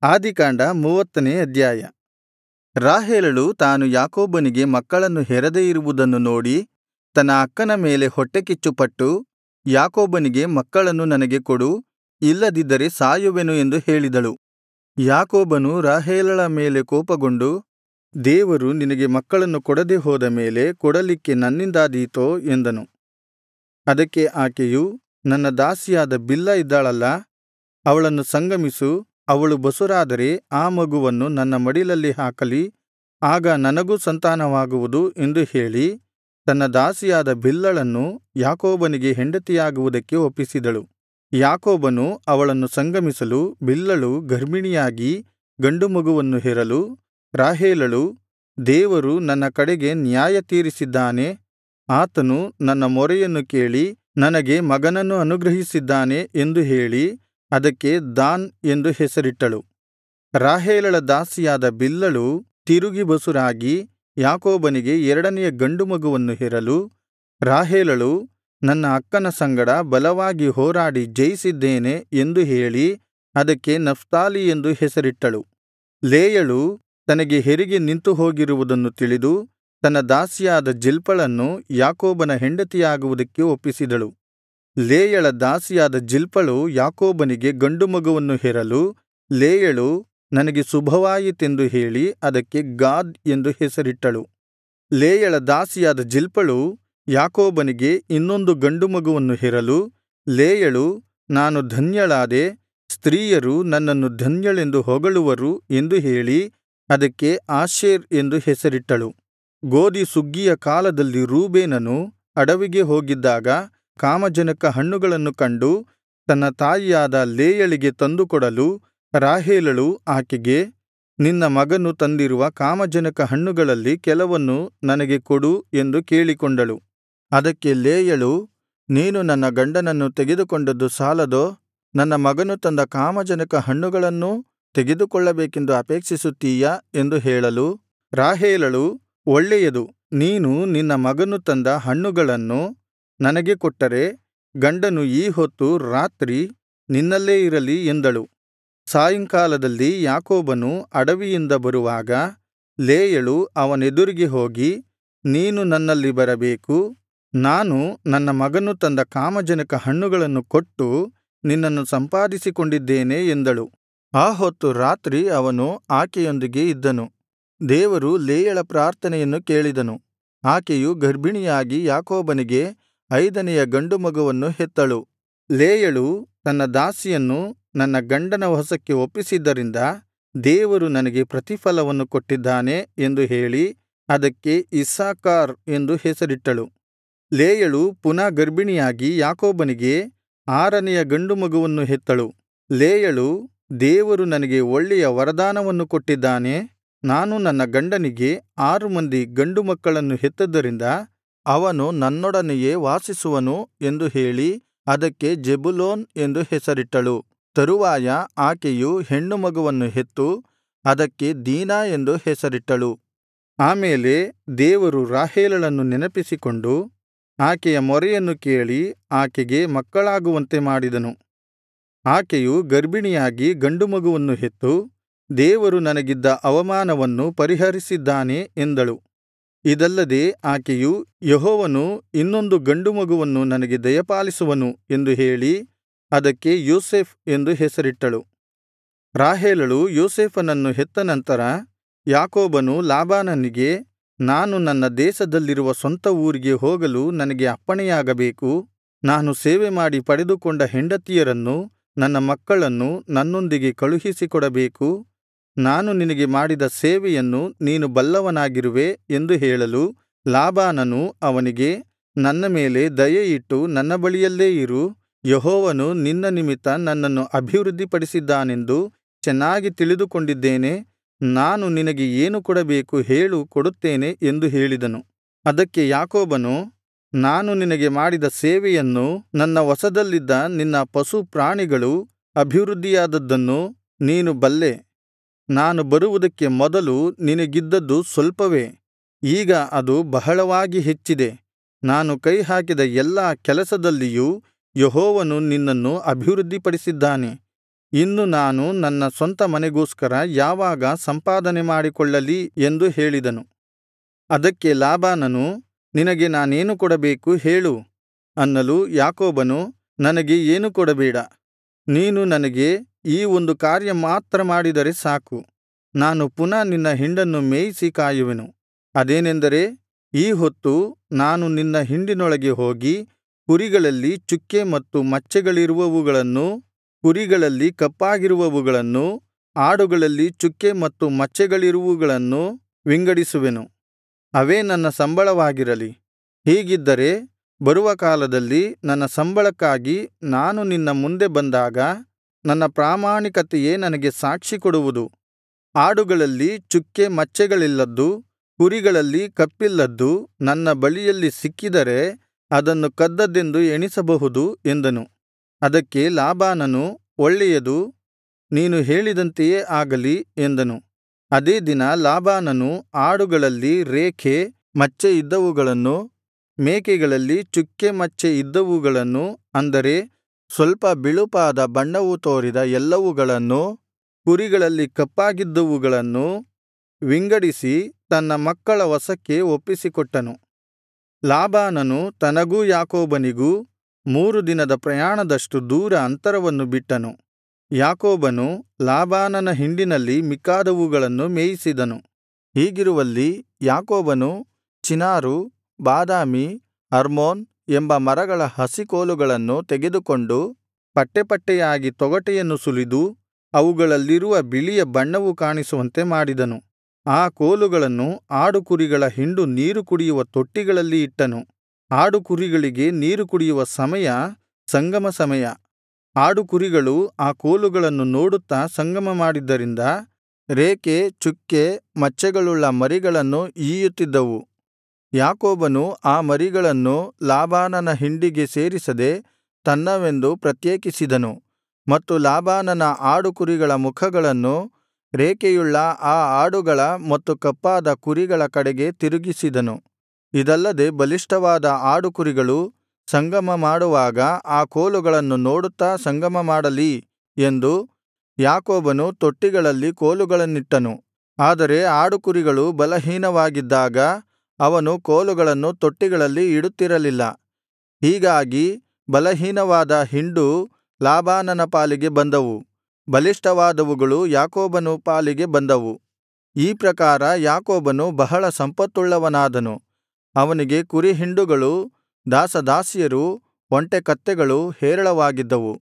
ಆದಿಕಾಂಡ ಮೂವತ್ತನೇ ಅಧ್ಯಾಯ ರಾಹೇಲಳು ತಾನು ಯಾಕೋಬನಿಗೆ ಮಕ್ಕಳನ್ನು ಹೆರದೇ ಇರುವುದನ್ನು ನೋಡಿ ತನ್ನ ಅಕ್ಕನ ಮೇಲೆ ಹೊಟ್ಟೆಕಿಚ್ಚುಪಟ್ಟು ಯಾಕೋಬನಿಗೆ ಮಕ್ಕಳನ್ನು ನನಗೆ ಕೊಡು ಇಲ್ಲದಿದ್ದರೆ ಸಾಯುವೆನು ಎಂದು ಹೇಳಿದಳು ಯಾಕೋಬನು ರಾಹೇಲಳ ಮೇಲೆ ಕೋಪಗೊಂಡು ದೇವರು ನಿನಗೆ ಮಕ್ಕಳನ್ನು ಕೊಡದೆ ಹೋದ ಮೇಲೆ ಕೊಡಲಿಕ್ಕೆ ನನ್ನಿಂದಾದೀತೋ ಎಂದನು ಅದಕ್ಕೆ ಆಕೆಯು ನನ್ನ ದಾಸಿಯಾದ ಬಿಲ್ಹಾ ಇದ್ದಾಳಲ್ಲಾ ಅವಳನ್ನು ಸಂಗಮಿಸು ಅವಳು ಬಸುರಾದರೆ ಆ ಮಗುವನ್ನು ನನ್ನ ಮಡಿಲಲ್ಲಿ ಹಾಕಲಿ ಆಗ ನನಗೂ ಸಂತಾನವಾಗುವುದು ಎಂದು ಹೇಳಿ ತನ್ನ ದಾಸಿಯಾದ ಬಿಲ್ಹಳನ್ನು ಯಾಕೋಬನಿಗೆ ಹೆಂಡತಿಯಾಗುವುದಕ್ಕೆ ಒಪ್ಪಿಸಿದಳು ಯಾಕೋಬನು ಅವಳನ್ನು ಸಂಗಮಿಸಲು ಬಿಲ್ಹಳು ಗರ್ಭಿಣಿಯಾಗಿ ಗಂಡು ಮಗುವನ್ನು ಹೆರಲು ರಾಹೇಲಳು ದೇವರು ನನ್ನ ಕಡೆಗೆ ನ್ಯಾಯ ತೀರಿಸಿದ್ದಾನೆ ಆತನು ನನ್ನ ಮೊರೆಯನ್ನು ಕೇಳಿ ನನಗೆ ಮಗನನ್ನು ಅನುಗ್ರಹಿಸಿದ್ದಾನೆ ಎಂದು ಹೇಳಿ ಅದಕ್ಕೆ ದಾನ್ ಎಂದು ಹೆಸರಿಟ್ಟಳು ರಾಹೇಲಳ ದಾಸಿಯಾದ ಬಿಲ್ಹಳು ತಿರುಗಿ ಬಸುರಾಗಿ ಯಾಕೋಬನಿಗೆ ಎರಡನೆಯ ಗಂಡು ಮಗುವನ್ನು ಹೆರಲು ರಾಹೇಲಳು ನನ್ನ ಅಕ್ಕನ ಸಂಗಡ ಬಲವಾಗಿ ಹೋರಾಡಿ ಜಯಿಸಿದ್ದೇನೆ ಎಂದು ಹೇಳಿ ಅದಕ್ಕೆ ನಫ್ತಾಲಿ ಎಂದು ಹೆಸರಿಟ್ಟಳು ಲೇಯಳು ತನಗೆ ಹೆರಿಗೆ ನಿಂತು ಹೋಗಿರುವುದನ್ನು ತಿಳಿದು ತನ್ನ ದಾಸಿಯಾದ ಜಿಲ್ಪಳನ್ನು ಯಾಕೋಬನ ಹೆಂಡತಿಯಾಗುವುದಕ್ಕೆ ಒಪ್ಪಿಸಿದಳು ಲೇಯಳ ದಾಸಿಯಾದ ಜಿಲ್ಪಳು ಯಾಕೋಬನಿಗೆ ಗಂಡು ಮಗುವನ್ನು ಹೆರಲು ಲೇಯಳು ನನಗೆ ಶುಭವಾಯಿತೆಂದು ಹೇಳಿ ಅದಕ್ಕೆ ಗಾದ್ ಎಂದು ಹೆಸರಿಟ್ಟಳು ಲೇಯಳ ದಾಸಿಯಾದ ಜಿಲ್ಪಳು ಯಾಕೋಬನಿಗೆ ಇನ್ನೊಂದು ಗಂಡು ಮಗುವನ್ನು ಹೆರಲು ಲೇಯಳು ನಾನು ಧನ್ಯಳಾದೆ ಸ್ತ್ರೀಯರು ನನ್ನನ್ನು ಧನ್ಯಳೆಂದು ಹೊಗಳುವರು ಎಂದು ಹೇಳಿ ಅದಕ್ಕೆ ಆಶೇರ್ ಎಂದು ಹೆಸರಿಟ್ಟಳು ಗೋದಿ ಸುಗ್ಗಿಯ ಕಾಲದಲ್ಲಿ ರೂಬೇನನು ಅಡವಿಗೆ ಹೋಗಿದ್ದಾಗ ಕಾಮಜನಕ ಹಣ್ಣುಗಳನ್ನು ಕಂಡು ತನ್ನ ತಾಯಿಯಾದ ಲೇಯಳಿಗೆ ತಂದುಕೊಡಲು ರಾಹೇಲಳು ಆಕೆಗೆ ನಿನ್ನ ಮಗನು ತಂದಿರುವ ಕಾಮಜನಕ ಹಣ್ಣುಗಳಲ್ಲಿ ಕೆಲವನ್ನು ನನಗೆ ಕೊಡು ಎಂದು ಕೇಳಿಕೊಂಡಳು ಅದಕ್ಕೆ ಲೇಯಳು ನೀನು ನನ್ನ ಗಂಡನನ್ನು ತೆಗೆದುಕೊಂಡದ್ದು ಸಾಲದೋ ನನ್ನ ಮಗನು ತಂದ ಕಾಮಜನಕ ಹಣ್ಣುಗಳನ್ನೂ ತೆಗೆದುಕೊಳ್ಳಬೇಕೆಂದು ಅಪೇಕ್ಷಿಸುತ್ತೀಯಾ ಎಂದು ಹೇಳಲು ರಾಹೇಲಳು ಒಳ್ಳೆಯದು ನೀನು ನಿನ್ನ ಮಗನು ತಂದ ಹಣ್ಣುಗಳನ್ನು ನನಗೆ ಕೊಟ್ಟರೆ ಗಂಡನು ಈ ಹೊತ್ತು ರಾತ್ರಿ ನಿನ್ನಲ್ಲೇ ಇರಲಿ ಎಂದಳು ಸಾಯಂಕಾಲದಲ್ಲಿ ಯಾಕೋಬನು ಅಡವಿಯಿಂದ ಬರುವಾಗ ಲೇಯಳು ಅವನೆದುರಿಗೆ ಹೋಗಿ ನೀನು ನನ್ನಲ್ಲಿ ಬರಬೇಕು ನಾನು ನನ್ನ ಮಗನು ತಂದ ಕಾಮಜನಕ ಹಣ್ಣುಗಳನ್ನು ಕೊಟ್ಟು ನಿನ್ನನ್ನು ಸಂಪಾದಿಸಿಕೊಂಡಿದ್ದೇನೆ ಎಂದಳು ಆ ಹೊತ್ತು ರಾತ್ರಿ ಅವನು ಆಕೆಯೊಂದಿಗೆ ಇದ್ದನು ದೇವರು ಲೇಯಳ ಪ್ರಾರ್ಥನೆಯನ್ನು ಕೇಳಿದನು ಆಕೆಯು ಗರ್ಭಿಣಿಯಾಗಿ ಯಾಕೋಬನಿಗೆ ಐದನೆಯ ಗಂಡು ಮಗುವನ್ನು ಹೆತ್ತಳು ಲೇಯಳು ತನ್ನ ದಾಸಿಯನ್ನು ನನ್ನ ಗಂಡನ ವಶಕ್ಕೆ ಒಪ್ಪಿಸಿದ್ದರಿಂದ ದೇವರು ನನಗೆ ಪ್ರತಿಫಲವನ್ನು ಕೊಟ್ಟಿದ್ದಾನೆ ಎಂದು ಹೇಳಿ ಅದಕ್ಕೆ ಇಸ್ಸಾಕಾರ್ ಎಂದು ಹೆಸರಿಟ್ಟಳು ಲೇಯಳು ಪುನಃ ಗರ್ಭಿಣಿಯಾಗಿ ಯಾಕೋಬನಿಗೆ ಆರನೆಯ ಗಂಡು ಮಗುವನ್ನು ಹೆತ್ತಳು ಲೇಯಳು ದೇವರು ನನಗೆ ಒಳ್ಳೆಯ ವರದಾನವನ್ನು ಕೊಟ್ಟಿದ್ದಾನೆ ನಾನು ನನ್ನ ಗಂಡನಿಗೆ ಆರು ಮಂದಿ ಗಂಡು ಮಕ್ಕಳನ್ನು ಹೆತ್ತದ್ದರಿಂದ ಅವನು ನನ್ನೊಡನೆಯೇ ವಾಸಿಸುವನು ಎಂದು ಹೇಳಿ ಅದಕ್ಕೆ ಜೆಬುಲೋನ್ ಎಂದು ಹೆಸರಿಟ್ಟಳು ತರುವಾಯ ಆಕೆಯು ಹೆಣ್ಣು ಮಗುವನ್ನು ಹೆತ್ತು ಅದಕ್ಕೆ ದೀನಾ ಎಂದು ಹೆಸರಿಟ್ಟಳು ಆಮೇಲೆ ದೇವರು ರಾಹೇಲಳನ್ನು ನೆನಪಿಸಿಕೊಂಡು ಆಕೆಯ ಮೊರೆಯನ್ನು ಕೇಳಿ ಆಕೆಗೆ ಮಕ್ಕಳಾಗುವಂತೆ ಮಾಡಿದನು ಆಕೆಯು ಗರ್ಭಿಣಿಯಾಗಿ ಗಂಡು ಮಗುವನ್ನು ಹೆತ್ತು ದೇವರು ನನಗಿದ್ದ ಅವಮಾನವನ್ನು ಪರಿಹರಿಸಿದ್ದಾನೆ ಎಂದಳು ಇದಲ್ಲದೆ ಆಕೆಯು ಯೆಹೋವನು ಇನ್ನೊಂದು ಗಂಡು ಮಗುವನ್ನು ನನಗೆ ದಯಪಾಲಿಸುವನು ಎಂದು ಹೇಳಿ ಅದಕ್ಕೆ ಯೋಸೇಫ್ ಎಂದು ಹೆಸರಿಟ್ಟಳು ರಾಹೇಲಳು ಯೋಸೇಫನನ್ನು ಹೆತ್ತ ನಂತರ ಯಾಕೋಬನು ಲಾಬಾನನಿಗೆ ನಾನು ನನ್ನ ದೇಶದಲ್ಲಿರುವ ಸ್ವಂತ ಊರಿಗೆ ಹೋಗಲು ನನಗೆ ಅಪ್ಪಣೆಯಾಗಬೇಕು ನಾನು ಸೇವೆಮಾಡಿ ಪಡೆದುಕೊಂಡ ಹೆಂಡತಿಯರನ್ನು ನನ್ನ ಮಕ್ಕಳನ್ನು ನನ್ನೊಂದಿಗೆ ಕಳುಹಿಸಿಕೊಡಬೇಕು ನಾನು ನಿನಗೆ ಮಾಡಿದ ಸೇವೆಯನ್ನು ನೀನು ಬಲ್ಲವನಾಗಿರುವೆ ಎಂದು ಹೇಳಲು ಲಾಬಾನನು ಅವನಿಗೆ ನನ್ನ ಮೇಲೆ ದಯೆಯಿಟ್ಟು ನನ್ನ ಬಳಿಯಲ್ಲೇ ಇರು ಯೆಹೋವನು ನಿನ್ನ ನಿಮಿತ್ತ ನನ್ನನ್ನು ಅಭಿವೃದ್ಧಿಪಡಿಸಿದ್ದಾನೆಂದು ಚೆನ್ನಾಗಿ ತಿಳಿದುಕೊಂಡಿದ್ದೇನೆ ನಾನು ನಿನಗೆ ಏನು ಕೊಡಬೇಕು ಹೇಳು ಕೊಡುತ್ತೇನೆ ಎಂದು ಹೇಳಿದನು ಅದಕ್ಕೆ ಯಾಕೋಬನು ನಾನು ನಿನಗೆ ಮಾಡಿದ ಸೇವೆಯನ್ನು ನನ್ನ ವಶದಲ್ಲಿದ್ದ ನಿನ್ನ ಪಶು ಪ್ರಾಣಿಗಳು ಅಭಿವೃದ್ಧಿಯಾದದ್ದನ್ನು ನೀನು ಬಲ್ಲೆ ನಾನು ಬರುವುದಕ್ಕೆ ಮೊದಲು ನಿನಗಿದ್ದದ್ದು ಸ್ವಲ್ಪವೇ ಈಗ ಅದು ಬಹಳವಾಗಿ ಹೆಚ್ಚಿದೆ ನಾನು ಕೈಹಾಕಿದ ಎಲ್ಲಾ ಕೆಲಸದಲ್ಲಿಯೂ ಯೆಹೋವನು ನಿನ್ನನ್ನು ಅಭಿವೃದ್ಧಿಪಡಿಸಿದ್ದಾನೆ ಇನ್ನು ನಾನು ನನ್ನ ಸ್ವಂತ ಮನೆಗೋಸ್ಕರ ಯಾವಾಗ ಸಂಪಾದನೆ ಮಾಡಿಕೊಳ್ಳಲಿ ಎಂದು ಹೇಳಿದನು ಅದಕ್ಕೆ ಲಾಬಾನನು ನಿನಗೆ ನಾನೇನು ಕೊಡಬೇಕು ಹೇಳು ಅನ್ನಲು ಯಾಕೋಬನು ನನಗೆ ಏನೂ ಕೊಡಬೇಡ ನೀನು ನನಗೆ ಈ ಒಂದು ಕಾರ್ಯ ಮಾತ್ರ ಮಾಡಿದರೆ ಸಾಕು ನಾನು ಪುನಃ ನಿನ್ನ ಹಿಂಡನ್ನು ಮೇಯಿಸಿ ಕಾಯುವೆನು ಅದೇನೆಂದರೆ ಈ ಹೊತ್ತು ನಾನು ನಿನ್ನ ಹಿಂಡಿನೊಳಗೆ ಹೋಗಿ ಕುರಿಗಳಲ್ಲಿ ಚುಕ್ಕೆ ಮತ್ತು ಮಚ್ಚೆಗಳಿರುವವುಗಳನ್ನೂ ಕುರಿಗಳಲ್ಲಿ ಕಪ್ಪಾಗಿರುವವುಗಳನ್ನೂ ಆಡುಗಳಲ್ಲಿ ಚುಕ್ಕೆ ಮತ್ತು ಮಚ್ಚೆಗಳಿರುವುಗಳನ್ನೂ ವಿಂಗಡಿಸುವೆನು ಅವೇ ನನ್ನ ಸಂಬಳವಾಗಿರಲಿ ಹೀಗಿದ್ದರೆ ಬರುವ ಕಾಲದಲ್ಲಿ ನನ್ನ ಸಂಬಳಕ್ಕಾಗಿ ನಾನು ನಿನ್ನ ಮುಂದೆ ಬಂದಾಗ ನನ್ನ ಪ್ರಾಮಾಣಿಕತೆಯೇ ನನಗೆ ಸಾಕ್ಷಿ ಕೊಡುವುದು ಆಡುಗಳಲ್ಲಿ ಚುಕ್ಕೆ ಮಚ್ಚೆಗಳಿಲ್ಲದ್ದು ಕುರಿಗಳಲ್ಲಿ ಕಪ್ಪಿಲ್ಲದ್ದು ನನ್ನ ಬಳಿಯಲ್ಲಿ ಸಿಕ್ಕಿದರೆ ಅದನ್ನು ಕದ್ದದ್ದೆಂದು ಎಣಿಸಬಹುದು ಎಂದನು ಅದಕ್ಕೆ ಲಾಬಾನನು ಒಳ್ಳೆಯದು ನೀನು ಹೇಳಿದಂತೆಯೇ ಆಗಲಿ ಎಂದನು ಅದೇ ದಿನ ಲಾಬಾನನು ಆಡುಗಳಲ್ಲಿ ರೇಖೆ ಮಚ್ಚೆ ಇದ್ದವುಗಳನ್ನೂ ಮೇಕೆಗಳಲ್ಲಿ ಚುಕ್ಕೆ ಮಚ್ಚೆ ಇದ್ದವುಗಳನ್ನೂ ಅಂದರೆ ಸ್ವಲ್ಪ ಬಿಳುಪಾದ ಬಣ್ಣವು ತೋರಿದ ಎಲ್ಲವುಗಳನ್ನೂ ಕುರಿಗಳಲ್ಲಿ ಕಪ್ಪಾಗಿದ್ದವುಗಳನ್ನೂ ವಿಂಗಡಿಸಿ ತನ್ನ ಮಕ್ಕಳ ವಶಕ್ಕೆ ಒಪ್ಪಿಸಿಕೊಟ್ಟನು ಲಾಬಾನನು ತನಗೂ ಯಾಕೋಬನಿಗೂ ಮೂರು ದಿನದ ಪ್ರಯಾಣದಷ್ಟು ದೂರ ಅಂತರವನ್ನು ಬಿಟ್ಟನು ಯಾಕೋಬನು ಲಾಬಾನನ ಹಿಂಡಿನಲ್ಲಿ ಮಿಕ್ಕಾದವುಗಳನ್ನು ಮೇಯಿಸಿದನು ಹೀಗಿರುವಲ್ಲಿ ಯಾಕೋಬನು ಚಿನಾರು ಬಾದಾಮಿ ಅರ್ಮೋನ್ ಎಂಬ ಮರಗಳ ಹಸಿಕೋಲುಗಳನ್ನು ತೆಗೆದುಕೊಂಡು ಪಟ್ಟೆಪಟ್ಟೆಯಾಗಿ ತೊಗಟೆಯನ್ನು ಸುಲಿದು ಅವುಗಳಲ್ಲಿರುವ ಬಿಳಿಯ ಬಣ್ಣವು ಕಾಣಿಸುವಂತೆ ಮಾಡಿದನು ಆ ಕೋಲುಗಳನ್ನು ಆಡುಕುರಿಗಳ ಹಿಂಡು ನೀರು ಕುಡಿಯುವ ತೊಟ್ಟಿಗಳಲ್ಲಿ ಇಟ್ಟನು ಆಡುಕುರಿಗಳಿಗೆ ನೀರು ಕುಡಿಯುವ ಸಮಯ ಸಂಗಮ ಸಮಯ ಆಡುಕುರಿಗಳು ಆ ಕೋಲುಗಳನ್ನು ನೋಡುತ್ತಾ ಸಂಗಮ ಮಾಡಿದ್ದರಿಂದ ರೇಖೆ ಚುಕ್ಕೆ ಮಚ್ಚೆಗಳುಳ್ಳ ಮರಿಗಳನ್ನು ಈಯುತ್ತಿದ್ದವು ಯಾಕೋಬನು ಆ ಮರಿಗಳನ್ನು ಲಾಬಾನನ ಹಿಂಡಿಗೆ ಸೇರಿಸದೆ ತನ್ನವೆಂದು ಪ್ರತ್ಯೇಕಿಸಿದನು ಮತ್ತು ಲಾಬಾನನ ಆಡುಕುರಿಗಳ ಮುಖಗಳನ್ನು ರೇಖೆಯುಳ್ಳ ಆ ಆಡುಗಳ ಮತ್ತು ಕಪ್ಪಾದ ಕುರಿಗಳ ಕಡೆಗೆ ತಿರುಗಿಸಿದನು ಇದಲ್ಲದೆ ಬಲಿಷ್ಠವಾದ ಆಡುಕುರಿಗಳು ಸಂಗಮ ಮಾಡುವಾಗ ಆ ಕೋಲುಗಳನ್ನು ನೋಡುತ್ತಾ ಸಂಗಮ ಮಾಡಲಿ ಎಂದು ಯಾಕೋಬನು ತೊಟ್ಟಿಗಳಲ್ಲಿ ಕೋಲುಗಳನ್ನಿಟ್ಟನು ಆದರೆ ಆಡುಕುರಿಗಳು ಬಲಹೀನವಾಗಿದ್ದಾಗ ಅವನು ಕೋಲುಗಳನ್ನು ತೊಟ್ಟಿಗಳಲ್ಲಿ ಇಡುತ್ತಿರಲಿಲ್ಲ ಹೀಗಾಗಿ ಬಲಹೀನವಾದ ಹಿಂಡು ಲಾಬಾನನ ಪಾಲಿಗೆ ಬಂದವು ಬಲಿಷ್ಠವಾದವುಗಳು ಯಾಕೋಬನ ಪಾಲಿಗೆ ಬಂದವು ಈ ಪ್ರಕಾರ ಯಾಕೋಬನು ಬಹಳ ಸಂಪತ್ತುಳ್ಳವನಾದನು ಅವನಿಗೆ ಕುರಿಹಿಂಡುಗಳು ದಾಸದಾಸಿಯರು ಒಂಟೆಕತ್ತೆಗಳು ಹೇರಳವಾಗಿದ್ದವು